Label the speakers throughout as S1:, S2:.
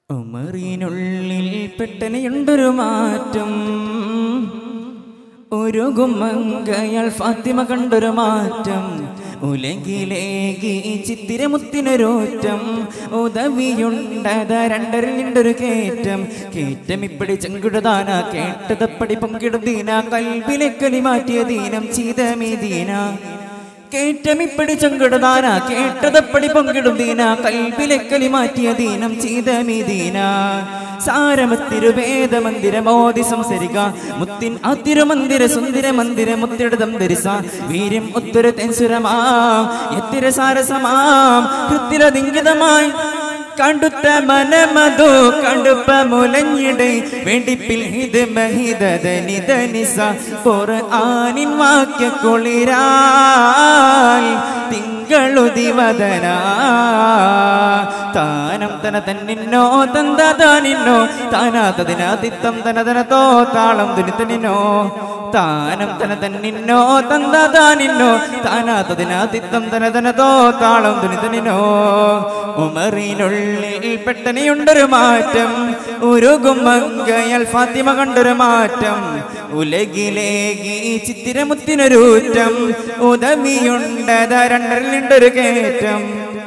S1: ഉമറിനുള്ളിൽ പെട്ടനെയുണ്ടൊരു മാറ്റം ഒരു ഗുമ്മങ്കയാൾ ഫാത്തിമ കണ്ടൊരു മാറ്റം ഉലകിലേകി ചിത്തിരമുത്തിനൊരോറ്റം ഉദവിയുണ്ടത രണ്ടരിൽ നിണ്ടൊരു കേറ്റം കേറ്റം ഇപ്പടി ചെങ്കുടതാന കേട്ടതപ്പടി പൊങ്കിടും ദീന കൽവിലെ കലി മാറ്റിയ ദീനം ചീതമീ ദീന കേറ്റമിപ്പടി ചെങ്കിടുതാന കേട്ടതപ്പടി പൊങ്കിടും ദീന കൽവിലെ കലി മാറ്റിയ ദീനം ചീതമീ ദീന സാരമത്തിരുവേദ മന്ദിര മോദി സംസരിക മുത്തിൻ അതിരുമന്ദിര സുന്ദര മന്ദിര മുത്തിടതം ധരിസ വീര്യം ഒത്തൊരു തെൻസുരമാ എത്തിര സാരസമാം ഹൃത്തിരതിങ്കിതമായി കണ്ടുത്ത മനമതു കണ്ടുപ്പ മുലഞ്ഞിടെ വേണ്ടിപ്പിൽ ഇത് മഹിതനിതനിസ പൊറ ആനിൻ വാക്യ കുളിരാൽ തിങ്കളുദിവദന താനം തന തന്നിന്നോ തന്ത താനിന്നോ താനാത്തതിനാതിത്തം തനതനത്തോ താളം തുനിത്തനിന്നോ താനം തന തന്നിന്നോ തന്ത താനിന്നോ താനാത്തതിനാതിത്തം തനതനത്തോ താളം തുനിത്തനിന്നോ ഉമറിനുള്ളിൽ പെട്ടനെയുണ്ടൊരു മാറ്റം ഉരുകും മങ്കയൽ ഫാത്തിമ കണ്ടൊരു മാറ്റം ഉലകിലേകി ചിത്തിരമുത്തിനൊരൂറ്റം ഉദവിയുണ്ടത രണ്ടരിലുണ്ടൊരു കയറ്റം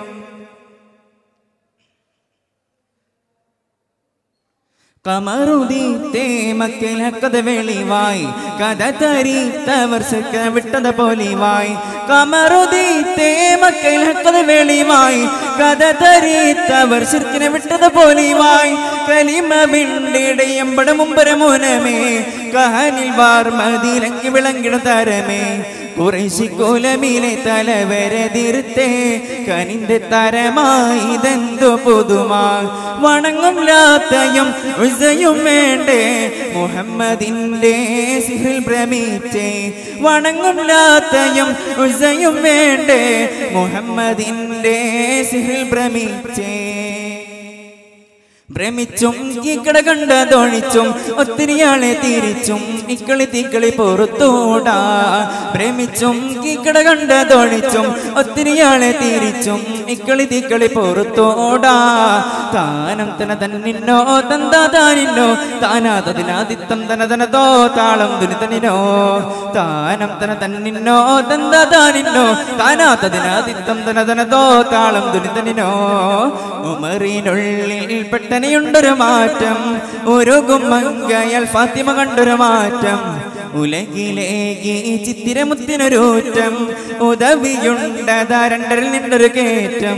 S1: കമറുദീത്തേ മക്കൽ കഥ വെളിവായി കഥ തരീത്തവർ സക്ക വിട്ടത പോലിവായി കമറുദീത്തേ മക്കൽ കഥ വെളിവായി കഥ തരീത്തവർ ശിർക്കിനെ വിട്ടത് പോലിവായി കലിമ വിണ്ടിടയമ്പട മുമ്പര മുനമേ കഹനിൽ വാർമതിലങ്ങി വിളങ്ങിട തരമേ കുറശിക്കുലമിലെ തലവരതിർത്തേ കനിന്റെ തരമായിതെന്തു പുതുമാ വണങ്ങും ലാത്തയും ഉസയും വേണ്ടേ മുഹമ്മദിന്റെ സിഹിൽ ഭ്രമിച്ചേ വണങ്ങും ലാത്തയും ഉസയും വേണ്ടേ മുഹമ്മദിന്റെ സിഹിൽ ഭ്രമിച്ചേ ഭ്രമിച്ചും ഇക്കട കണ്ടതൊഴിച്ചും ഒത്തിരിയാളെ തിരിച്ചും ഇക്കളി തീക്കളി പുറത്തോടാ ഭ്രമിച്ചും ഇക്കട കണ്ടതൊഴിച്ചും ഒത്തിരിയാളെ തിരിച്ചും ഇക്കളി തീക്കളി പുറത്തോടാ താനം തന തന്നിന്നോ തന്താ താനിന്നോ താനാതതിനാദിത്തം തന തനതോ താളം തുനിതനിനോ താനം തന തന്നിന്നോ തന്താ താനിന്നോ താനാതതിനാദിത്തം തന തനതോ താളം തുനിതനിനോ ഉമറിനുള്ളിൽ പെട്ടനെയുണ്ടൊരു മാറ്റം ഒരു ഗുമ്മങ്കയൽ ഫാത്തിമ കണ്ടൊരു മാറ്റം ഉലകിലേകി ചിത്തിരമുത്തിനൊരൂറ്റം ഉദവിയുണ്ടത രണ്ടരിൽ നിന്നൊരു കേറ്റം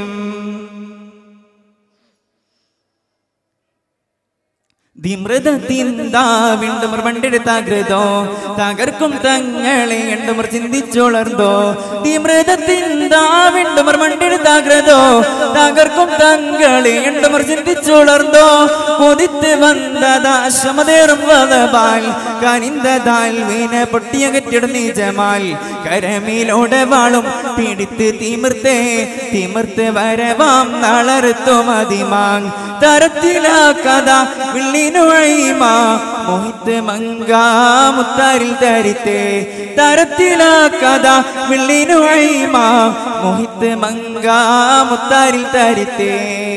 S1: ദിമൃതത്തിന്താവിണ്ടുമർ പണ്ടെടുത്താകൃതോ തകർക്കും തങ്ങളെ എണ്ടുമർ ചിന്തിച്ചുളർന്നോ ദിമൃതത്തിന്താവിണ്ടുമർ പണ്ടെടുത്താകൃതോ തകർക്കും തങ്ങളെ എണ്ടുമർ ചിന്തിച്ചുളർന്നോ കൊതിത്ത് വന്നതാശ്രമതേറും വതപാൽ കനിന്തതാൽ വീന പൊട്ടിയകറ്റിടും നീജമാൽ കരമിലോടെ വാളും പിടിത്ത് തിമിർത്തേ തിമിർത്ത് വരവാം നളറുത്തു മതിമാങ് തരത്തിലാ കഥ വിള്ളിനുഴയുമ മോഹിത്ത് മങ്കാ മുത്താരിൽ തരിത്തേ തരത്തിലാ കഥ വിള്ളിനുഴയുമ മോഹിത്ത് മങ്കാ മുത്താരിൽ തരിത്തേ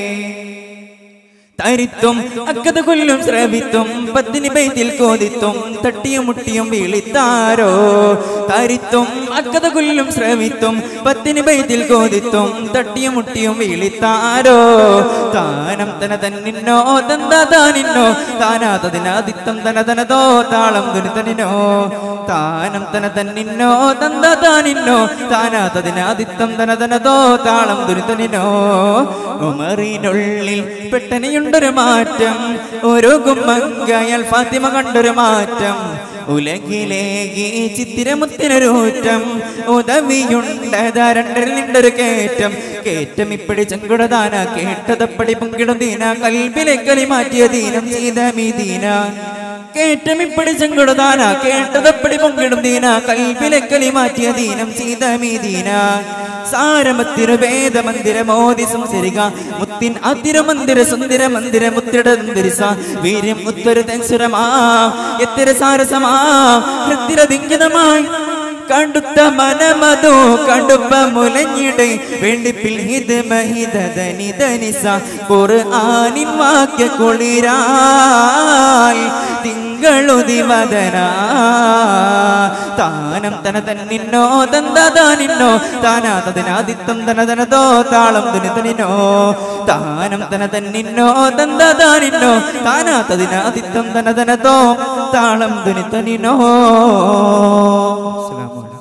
S1: തരിത്തും അക്കത് കൊല്ലും ശ്രവിത്തും പത്തിന് ബൈത്തിൽ കോതിത്തും തട്ടിയും മുട്ടിയും വീളിത്താരോ തരിത്തും അക്കത് കൊല്ലും ശ്രവിത്തും പത്തിന് ബൈത്തിൽ കോതിത്തും തട്ടിയും മുട്ടിയും വീളിത്താരോ താനം തന തന്നിന്നോ തന്താ താനിന്നോ താനാതതിനാദിത്തം തന തനതോ താളം തുനിതനിനോ താനം തന തന്നിന്നോ തന്താ താനിന്നോ താനാതതിനാദിത്തം തന തനതോ താളം തുനിതനിനോ ഉമറിനുള്ളിൽ പെട്ടനെയുണ്ടൊരു മാറ്റം ഒരു ഗുമ്മങ്കയൽ ഫാത്തിമ കണ്ടൊരു മാറ്റം ഉലകിലേകി ചിത്തിരമുത്തിനൊരൂറ്റം ഉദവിയുണ്ടത രണ്ടരിൽ നിണ്ടൊരു കേറ്റം കേറ്റം ഇപ്പടി ചെങ്കുടദാന കേട്ടതപ്പടി പൊങ്കിടും ദീന കൽബിലെ കലി മാറ്റിയ ദീനം ചെയ്തമീ ദീന കേറ്റം ഇപ്പടി ചെങ്കുടദാന കേട്ടതപ്പടി പൊങ്കിടും ദീന കൽബിലെ കലി മാറ്റിയ ദീനം ചെയ്തമീ ദീന സാരമത്തിരു വേദ മന്ദിര മോദി സംസരിക മുത്തിൻ അതിര മന്ദിര സുന്ദര മന്ദിര മുത്തിടന്തിരിസ വീര്യം ഉത്തര തെൻസുരമാ എത്തിര സാരസമാ ഹൃത്തിര ദിങ്കിതമായി കടുത്ത മനമതോ കടുപ്പ മുലഞ്ഞിട് വെള്ളിപ്പിൽ ഹിത് മഹിത ധനി ധനിസ ഖുർആനിൻ വാക്യ കുളിരാൽ തിങ്കളുതി വദന താനം തന തന്നിന്നോ തന്തതാനിന്നോ താനാതതിനാദിത്തം തന തനതോ താളം തുനി തനിനോ താനം തന തന്നിന്നോ തന്തതാനിന്നോ താനാതതിനാദിത്തം തന തനതോ താളം തുനി തനിനോ അസ്സലാമു അലൈക്കും